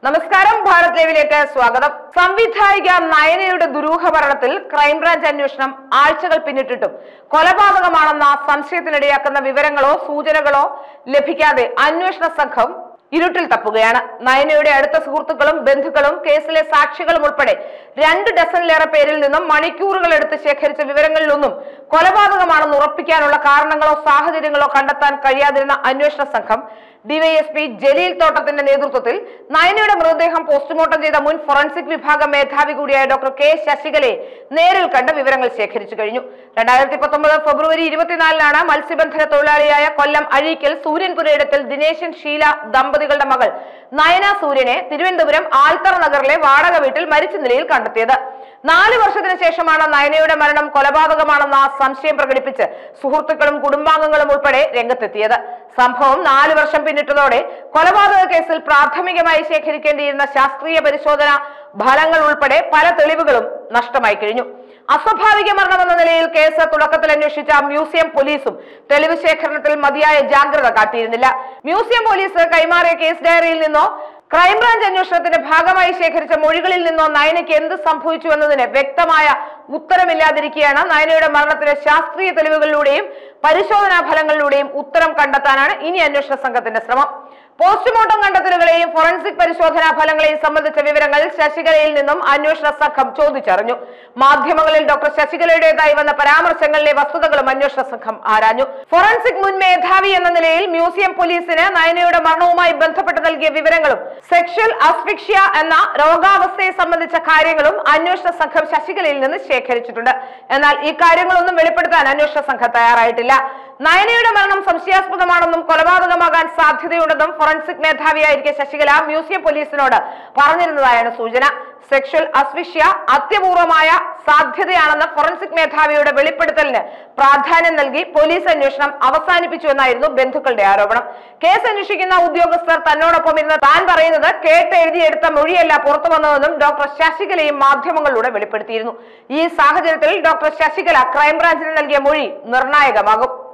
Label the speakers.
Speaker 1: നമസ്കാരം ഭാരത് ലൈവിലേക്ക് സ്വാഗതം സംവിധായിക നയനയുടെ ദുരൂഹ മരണത്തിൽ ക്രൈംബ്രാഞ്ച് അന്വേഷണം ആഴ്ചകൾ പിന്നിട്ടിട്ടും കൊലപാതകമാണെന്ന സംശയത്തിനിടയാക്കുന്ന വിവരങ്ങളോ സൂചനകളോ ലഭിക്കാതെ അന്വേഷണ സംഘം ഇരുട്ടിൽ തപ്പുകയാണ് നയനയുടെ അടുത്ത സുഹൃത്തുക്കളും ബന്ധുക്കളും കേസിലെ സാക്ഷികളും ഉൾപ്പെടെ രണ്ട് ഡസനിലേറെ പേരിൽ നിന്നും മണിക്കൂറുകൾ എടുത്ത് ശേഖരിച്ച വിവരങ്ങളിലൊന്നും കൊലപാതകമാണെന്ന് ഉറപ്പിക്കാനുള്ള കാരണങ്ങളോ സാഹചര്യങ്ങളോ കണ്ടെത്താൻ കഴിയാതിരുന്ന അന്വേഷണ സംഘം ഡിവൈഎസ്പി ജലീൽ തോട്ടത്തിന്റെ നേതൃത്വത്തിൽ നയനയുടെ മൃതദേഹം പോസ്റ്റ്മോർട്ടം ചെയ്ത മുൻ ഫോറൻസിക് വിഭാഗം മേധാവി കൂടിയായ ഡോക്ടർ കെ ശശികലയെ നേരിൽ കണ്ട് വിവരങ്ങൾ ശേഖരിച്ചു കഴിഞ്ഞു രണ്ടായിരത്തി പത്തൊമ്പത് ഫെബ്രുവരി ഇരുപത്തിനാലിനാണ് മത്സ്യബന്ധന തൊഴിലാളിയായ കൊല്ലം അഴീക്കൽ സൂര്യൻപുരയിടത്തിൽ ദിനേശൻ ഷീല ദമ്പതികളുടെ മകൾ നയന സൂര്യനെ തിരുവനന്തപുരം ആൽത്തറ നഗറിലെ വാടക വീട്ടിൽ മരിച്ച നിലയിൽ കണ്ടെത്തിയത് നാല് വർഷത്തിന് ശേഷമാണ് നയനയുടെ മരണം കൊലപാതകമാണെന്ന സംശയം പ്രകടിപ്പിച്ച് സുഹൃത്തുക്കളും കുടുംബാംഗങ്ങളും ഉൾപ്പെടെ രംഗത്തെത്തിയത് സംഭവം നാല് വർഷം പിന്നിട്ടതോടെ കൊലപാതക കേസിൽ പ്രാഥമികമായി ശേഖരിക്കേണ്ടിയിരുന്ന ശാസ്ത്രീയ പരിശോധന ഫലങ്ങൾ ഉൾപ്പെടെ പല തെളിവുകളും നഷ്ടമായി കഴിഞ്ഞു അസ്വാഭാവിക മരണമെന്ന നിലയിൽ കേസ് തുടക്കത്തിൽ അന്വേഷിച്ച മ്യൂസിയം പോലീസും തെളിവ് ശേഖരണത്തിൽ മതിയായ ജാഗ്രത കാട്ടിയിരുന്നില്ല മ്യൂസിയം പോലീസ് കൈമാറിയ കേസ് ഡയറിയിൽ നിന്നോ ക്രൈംബ്രാഞ്ച് അന്വേഷണത്തിന്റെ ഭാഗമായി ശേഖരിച്ച മൊഴികളിൽ നിന്നോ നയനയ്ക്ക് എന്ത് സംഭവിച്ചു എന്നതിന് വ്യക്തമായ ഉത്തരമില്ലാതിരിക്കെയാണ് നയനയുടെ മരണത്തിന് ശാസ്ത്രീയ തെളിവുകളിലൂടെയും പരിശോധനാ ഫലങ്ങളിലൂടെയും ഉത്തരം കണ്ടെത്താനാണ് ഇനി അന്വേഷണ സംഘത്തിന്റെ ശ്രമം പോസ്റ്റ്മോർട്ടം കണ്ടെത്തലുകളെയും ഫോറൻസിക് പരിശോധനാ ഫലങ്ങളെയും സംബന്ധിച്ച വിവരങ്ങൾ ശശികലയിൽ നിന്നും അന്വേഷണ സംഘം ചോദിച്ചറിഞ്ഞു മാധ്യമങ്ങളിൽ ഡോക്ടർ ശശികലയുടേതായി വന്ന പരാമർശങ്ങളിലെ വസ്തുതകളും അന്വേഷണ സംഘം ആരാഞ്ഞു ഫോറൻസിക് മുൻ മേധാവി എന്ന നിലയിൽ മ്യൂസിയം പോലീസിന് നയനയുടെ മരണവുമായി ബന്ധപ്പെട്ട് നൽകിയ വിവരങ്ങളും സെക്ഷൽ അസ്ഫിക്ഷ്യ എന്ന രോഗാവസ്ഥയെ സംബന്ധിച്ച കാര്യങ്ങളും അന്വേഷണ സംഘം ശശികലയിൽ നിന്ന് ശേഖരിച്ചിട്ടുണ്ട് എന്നാൽ ഈ കാര്യങ്ങളൊന്നും വെളിപ്പെടുത്താൻ അന്വേഷണ സംഘം തയ്യാറായിട്ടില്ല നയനയുടെ മരണം സംശയാസ്പദമാണെന്നും കൊലപാതകമാകാൻ സാധ്യതയുണ്ടെന്നും ഫോറൻസിക് മേധാവിയായിരിക്കെ ശശികല മ്യൂസിയം പോലീസിനോട് പറഞ്ഞിരുന്നതായാണ് സൂചന സെക്ഷൽ അസ്വിഷ്യ അത്യപൂർവമായ സാധ്യതയാണെന്ന ഫോറൻസിക് മേധാവിയുടെ വെളിപ്പെടുത്തലിന് പ്രാധാന്യം നൽകി പോലീസ് അന്വേഷണം അവസാനിപ്പിച്ചുവെന്നായിരുന്നു ബന്ധുക്കളുടെ ആരോപണം കേസ് അന്വേഷിക്കുന്ന ഉദ്യോഗസ്ഥർ തന്നോടൊപ്പം ഇരുന്ന് താൻ പറയുന്നത് കേട്ട് എഴുതിയെടുത്ത മൊഴിയല്ല പുറത്തു വന്നതെന്നും ഡോക്ടർ ശശികലയും മാധ്യമങ്ങളിലൂടെ വെളിപ്പെടുത്തിയിരുന്നു ഈ സാഹചര്യത്തിൽ ഡോക്ടർ ശശികല ക്രൈംബ്രാഞ്ചിന് നൽകിയ മൊഴി നിർണായകമാകും